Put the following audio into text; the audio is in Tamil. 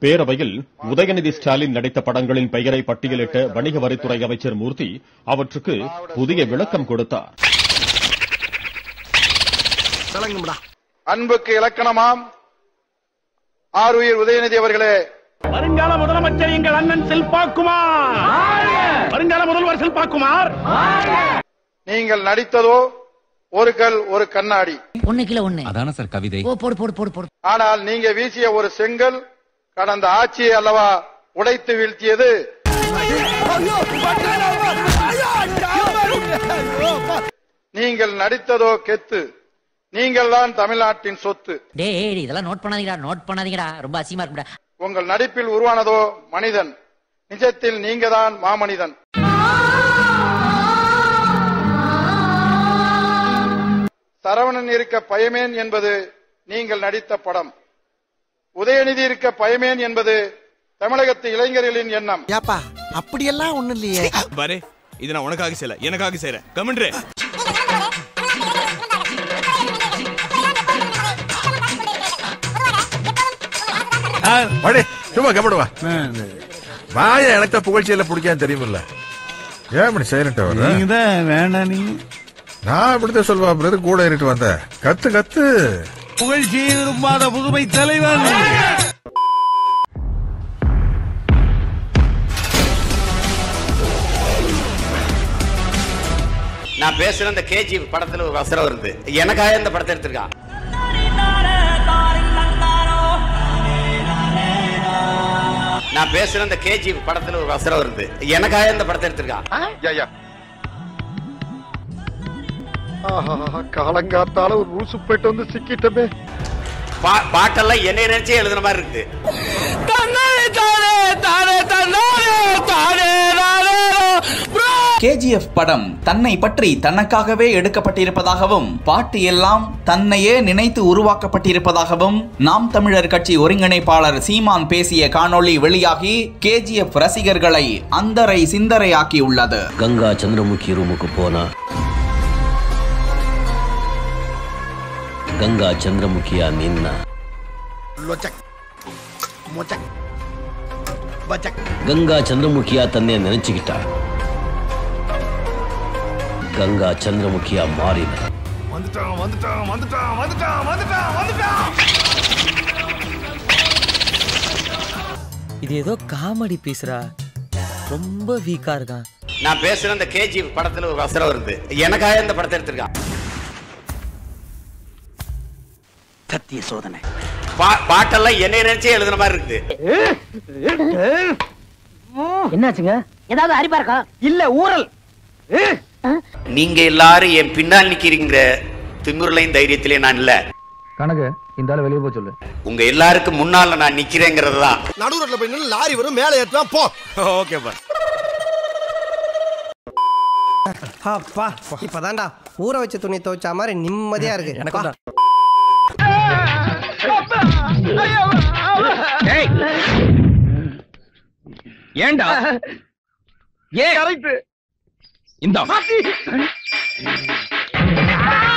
பேரவையில் உதயநிதி ஸ்டாலின் நடித்த படங்களின் பெயரை பட்டியலிட்ட வணிக வரித்துறை அமைச்சர் மூர்த்தி அவற்றுக்கு புதிய விளக்கம் கொடுத்தார் அன்புக்கு இலக்கணமாம் ஆருயிர் உதயநிதி அவர்களே வருங்கால முதலமைச்சர் எங்கள் அண்ணன் செல்பாக்குமார் வருங்கால முதல்வர் செல்பாக்குமார் நீங்கள் நடித்ததோ ஒரு கல் ஒரு கண்ணாடி ஒண்ணு கிலோ ஒண்ணு அதான சார் கவிதை ஓ போடு போடு போடு போடு ஆனால் நீங்க வீசிய ஒரு செங்கல் கடந்த ஆட்சியை அல்லவா உடைத்து வீழ்த்தியது நீங்கள் நடித்ததோ கெத்து நீங்கள் தான் தமிழ்நாட்டின் சொத்து டேய் ஏய், இதெல்லாம் நோட் பண்ணாதீங்கடா நோட் பண்ணாதீங்கடா ரொம்ப அசிங்கமா இருக்குடா உங்கள் நடிப்பில் உருவானதோ மனிதன் நிஜத்தில் நீங்க தான் மாமனிதன் சரவணன் இருக்க பயமேன் என்பது நீங்கள் நடித்த படம் உதயநிதி இருக்க பயமேன் என்பது தமிழகத்து இளைஞர்களின் எண்ணம் ஏப்பா அப்படியெல்லாம் ஒண்ணும் இல்லையே பாரு இது நான் உனக்காக செய்யல எனக்காக செய்யறேன் கமெண்ட்ரே வாடே சும்மா கபடுவா வாய எனக்கு புகழ்ச்சியில பிடிக்காம தெரியுமில்ல ஏன் இப்படி சைலண்டா வர தான் வேண்டாம் நீங்க நான் இப்படித்தான் சொல்வா பிரதர் கூட ஏறிட்டு வந்தேன் கத்து கத்து புகழ்ச்சியை விரும்பாத புதுமை தலைவர் நான் பேசுற இந்த கேஜி படத்துல ஒரு வசனம் வருது எனக்காக இந்த படத்தை எடுத்திருக்கான் நான் பேசுற இந்த கேஜி படத்துல ஒரு வசனம் வருது எனக்காக இந்த படத்தை எடுத்திருக்கான் ஐயா காலங்காத்தால ஒரு ரூசு போயிட்டு வந்து சிக்கிட்டமே பா- பாட்டெல்லாம் என்னை நினைச்சே எழுதுன மாதிரி இருக்குது கேஜிஎஃப் படம் தன்னை பற்றி தனக்காகவே எடுக்கப்பட்டிருப்பதாகவும் பாட்டு எல்லாம் தன்னையே நினைத்து உருவாக்கப்பட்டிருப்பதாகவும் நாம் தமிழர் கட்சி ஒருங்கிணைப்பாளர் சீமான் பேசிய காணொளி வெளியாகி கேஜிஎஃப் ரசிகர்களை அந்தரை சிந்தரையாக்கியுள்ளது கங்கா சந்திரமுகி ரூமுக்கு போனா கங்கா சந்திரமுகியா நின்னா லொச்சக் மொச்சக் பச்சக் கங்கா சந்திரமுகியா தன்னை நினைச்சுக்கிட்டா கங்கா சந்திரமுகியா மாறின வந்துட்டான் வந்துட்டான் வந்துட்டான் வந்துட்டான் வந்துட்டான் வந்துட்டான் இது ஏதோ காமெடி பீஸ்ரா ரொம்ப வீக்கா இருக்கான் நான் பேசுற இந்த கேஜி படத்துல ஒரு வசனம் வருது எனக்காக இந்த படத்தை எடுத்திருக்கான் சத்திய சோதனை பா- பாட்டெல்லாம் என்னை நினைச்சே எழுதுன மாதிரி இருக்குது என்னாச்சுங்க ஏதாவது அரிப்பா இருக்கா இல்ல ஊரல் நீங்க எல்லாரும் என் பின்னால் நிக்கிறீங்க திமிருலையும் தைரியத்திலே நான் இல்ல கணக்கு இந்த ஆளு வெளியே போய் சொல்லு உங்க எல்லாருக்கும் முன்னால நான் நிக்கிறேங்கிறது தான் நடு ரோட்ல போய் நின்னு லாரி வரும் மேலே ஏற்றுவா போ ஓகேப்பா அப்பா இப்பதான்டா ஊற வச்ச துணி துவைச்ச மாதிரி நிம்மதியா இருக்கு எனக்கு ஏண்டா ஏ இந்த